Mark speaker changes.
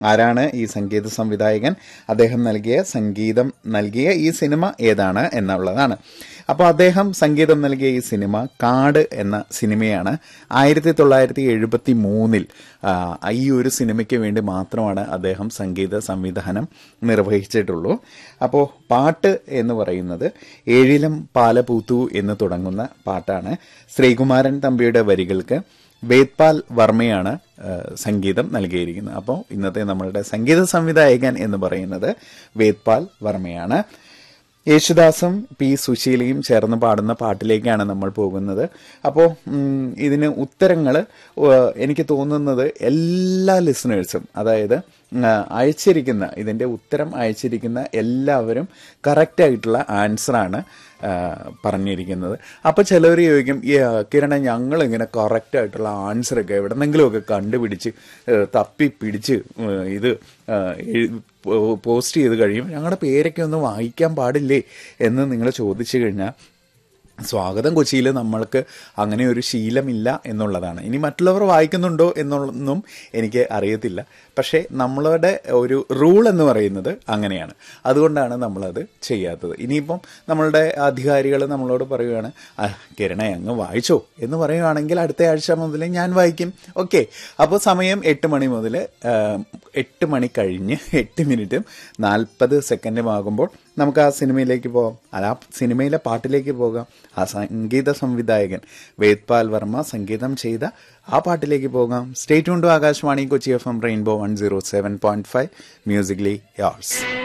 Speaker 1: ആരാണ് ഈ സംഗീത സംവിധായകൻ അദ്ദേഹം നൽകിയ സംഗീതം നൽകിയ ഈ സിനിമ ഏതാണ് എന്നുള്ളതാണ് അപ്പോൾ അദ്ദേഹം സംഗീതം നൽകിയ ഈ സിനിമ കാട് എന്ന സിനിമയാണ് ആയിരത്തി തൊള്ളായിരത്തി എഴുപത്തി മൂന്നിൽ ഈ ഒരു സിനിമയ്ക്ക് വേണ്ടി മാത്രമാണ് അദ്ദേഹം സംഗീത സംവിധാനം നിർവഹിച്ചിട്ടുള്ളൂ അപ്പോൾ പാട്ട് എന്ന് പറയുന്നത് ഏഴിലം പാലപൂത്തു എന്ന് തുടങ്ങുന്ന പാട്ടാണ് ശ്രീകുമാരൻ തമ്പിയുടെ വരികൾക്ക് വേദ്പാൽ വർമ്മയാണ് ആ, സംഗീതം നൽകിയിരിക്കുന്നത് അപ്പോൾ ഇന്നത്തെ നമ്മളുടെ സംഗീത സംവിധായകൻ എന്ന് പറയുന്നത് വേദ്പാൽ വർമ്മയാണ് യേശുദാസും പി സുശീലയും ചേർന്ന് പാടുന്ന പാട്ടിലേക്കാണ് നമ്മൾ പോകുന്നത് അപ്പോൾ ഉം, ഇതിന് ഉത്തരങ്ങൾ എനിക്ക് തോന്നുന്നത് എല്ലാ ലിസണേഴ്സും അതായത് ഉം, അയച്ചിരിക്കുന്ന ഇതിൻ്റെ ഉത്തരം അയച്ചിരിക്കുന്ന എല്ലാവരും കറക്റ്റായിട്ടുള്ള ആൻസറാണ് പറഞ്ഞിരിക്കുന്നത് അപ്പോൾ ചിലവർ ചോദിക്കും ഈ ആ, കിരണ ഞങ്ങൾ ഇങ്ങനെ കറക്റ്റായിട്ടുള്ള ആൻസറൊക്കെ എവിടെന്നെങ്കിലുമൊക്കെ കണ്ടുപിടിച്ച് ഏ, തപ്പി പിടിച്ച് ഏ, ഇത് ആ, എഴു- പോ- പോസ്റ്റ് ചെയ്ത് കഴിയും ഞങ്ങളുടെ പേരൊക്കെ ഒന്ന് വായിക്കാൻ പാടില്ലേ എന്ന് നിങ്ങൾ ചോദിച്ചു കഴിഞ്ഞാൽ സ്വാഗതം കൊച്ചിയിൽ നമ്മൾക്ക് അങ്ങനെ ഒരു ശീലമില്ല എന്നുള്ളതാണ് ഇനി മറ്റുള്ളവർ വായിക്കുന്നുണ്ടോ എന്നൊന്നും എനിക്ക് അറിയത്തില്ല പക്ഷേ നമ്മളുടെ ഒരു റൂൾ എന്ന് പറയുന്നത് അങ്ങനെയാണ് അതുകൊണ്ടാണ് നമ്മളത് ചെയ്യാത്തത് ഇനിയിപ്പം നമ്മളുടെ അധികാരികൾ നമ്മളോട് പറയുകയാണ് "ആ, കിരണ അങ്ങ് വായിച്ചോ എന്ന് പറയുവാണെങ്കിൽ അടുത്ത ആഴ്ച മുതൽ ഞാൻ വായിക്കും ഓക്കെ അപ്പോൾ സമയം എട്ട് മണി മുതൽ എട്ട് മണി കഴിഞ്ഞ് എട്ട് മിനിറ്റും നാൽപ്പത് സെക്കൻഡും ആകുമ്പോൾ നമുക്ക് ആ സിനിമയിലേക്ക് പോകാം അല്ല ആ സിനിമയിലെ പാട്ടിലേക്ക് പോകാം ആ സംഗീത സംവിധായകൻ വേദ്പാൽ വർമ്മ സംഗീതം ചെയ്ത ആ പാട്ടിലേക്ക് പോകാം straight to Akashvani Kochi F M rainbow one zero seven point five musically yours